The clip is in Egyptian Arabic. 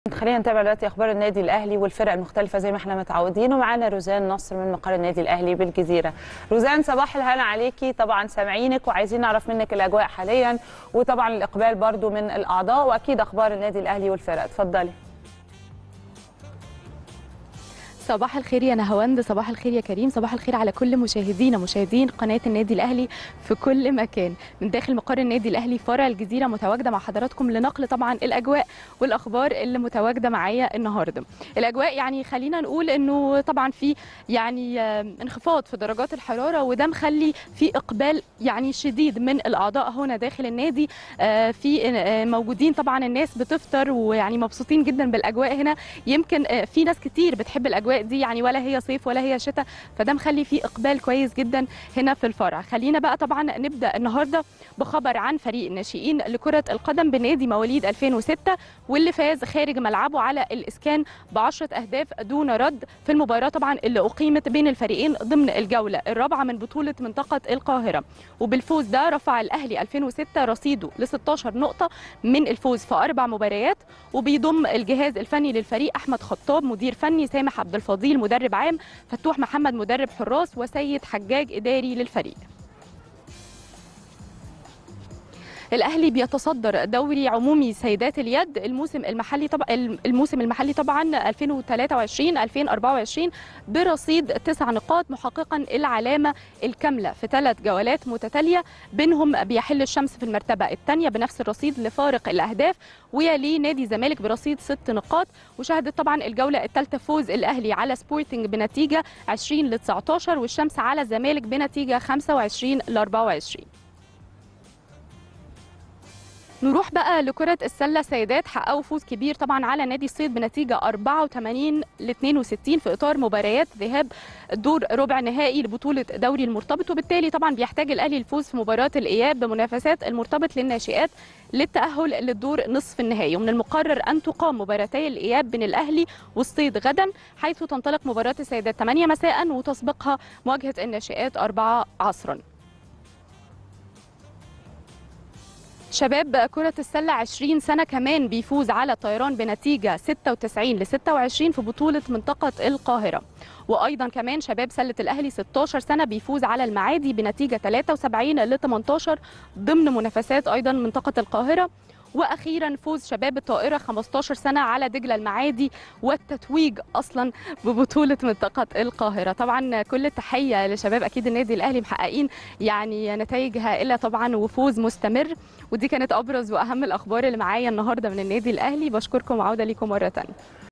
خلينا نتابع دلوقتي اخبار النادي الاهلي والفرق المختلفه زي ما احنا متعودين ومعانا روزان نصر من مقر النادي الاهلي بالجزيره. روزان صباح الهنا عليكي طبعا سامعينك وعايزين نعرف منك الاجواء حاليا وطبعا الاقبال برضو من الاعضاء واكيد اخبار النادي الاهلي والفرق اتفضلي. صباح الخير يا نهاوند صباح الخير يا كريم صباح الخير على كل مشاهدينا مشاهدين قناة النادي الأهلي في كل مكان من داخل مقر النادي الأهلي فرع الجزيرة متواجدة مع حضراتكم لنقل طبعا الأجواء والأخبار اللي متواجدة معايا النهاردة الأجواء يعني خلينا نقول أنه طبعا في يعني انخفاض في درجات الحرارة وده مخلي في إقبال يعني شديد من الأعضاء هنا داخل النادي في موجودين طبعا الناس بتفطر ويعني مبسوطين جدا بالأجواء هنا يمكن في ناس كتير بتحب الأجواء دي يعني ولا هي صيف ولا هي شتاء فده مخلي فيه اقبال كويس جدا هنا في الفرع خلينا بقى طبعا نبدا النهارده بخبر عن فريق الناشئين لكره القدم بنادي مواليد 2006 واللي فاز خارج ملعبه على الاسكان ب 10 اهداف دون رد في المباراه طبعا اللي اقيمت بين الفريقين ضمن الجوله الرابعه من بطوله منطقه القاهره وبالفوز ده رفع الاهلي 2006 رصيده ل 16 نقطه من الفوز في اربع مباريات وبيضم الجهاز الفني للفريق احمد خطاب مدير فني سامح عبد الفضيل مدرب عام فتوح محمد مدرب حراس وسيد حجاج اداري للفريق الاهلي بيتصدر دوري عمومي سيدات اليد الموسم المحلي طبعا الموسم المحلي طبعا 2023 2024 برصيد تسع نقاط محققا العلامه الكامله في ثلاث جولات متتاليه بينهم بيحل الشمس في المرتبه الثانيه بنفس الرصيد لفارق الاهداف ويليه نادي الزمالك برصيد ست نقاط وشهدت طبعا الجوله الثالثه فوز الاهلي على سبورتنج بنتيجه 20 ل 19 والشمس على الزمالك بنتيجه 25 ل 24 نروح بقى لكرة السلة سيدات حققوا فوز كبير طبعا على نادي الصيد بنتيجة 84 ل 62 في إطار مباريات ذهاب دور ربع نهائي لبطولة دوري المرتبط وبالتالي طبعا بيحتاج الأهلي الفوز في مباراة الإياب بمنافسات المرتبط للناشئات للتأهل للدور نصف النهائي ومن المقرر أن تقام مباراتي الإياب بين الأهلي والصيد غدا حيث تنطلق مباراة السيدات 8 مساء وتسبقها مواجهة الناشئات 4 عصرا شباب كرة السلة 20 سنة كمان بيفوز على الطيران بنتيجة 96 ل 26 في بطولة منطقة القاهرة وأيضا كمان شباب سلة الأهلي 16 سنة بيفوز على المعادي بنتيجة 73 ل 18 ضمن منافسات أيضا منطقة القاهرة واخيرا فوز شباب الطائره 15 سنه على دجله المعادي والتتويج اصلا ببطوله منطقه القاهره طبعا كل التحيه لشباب اكيد النادي الاهلي محققين يعني نتائج هائله طبعا وفوز مستمر ودي كانت ابرز واهم الاخبار اللي معايا النهارده من النادي الاهلي بشكركم وعوده ليكم مره ثانيه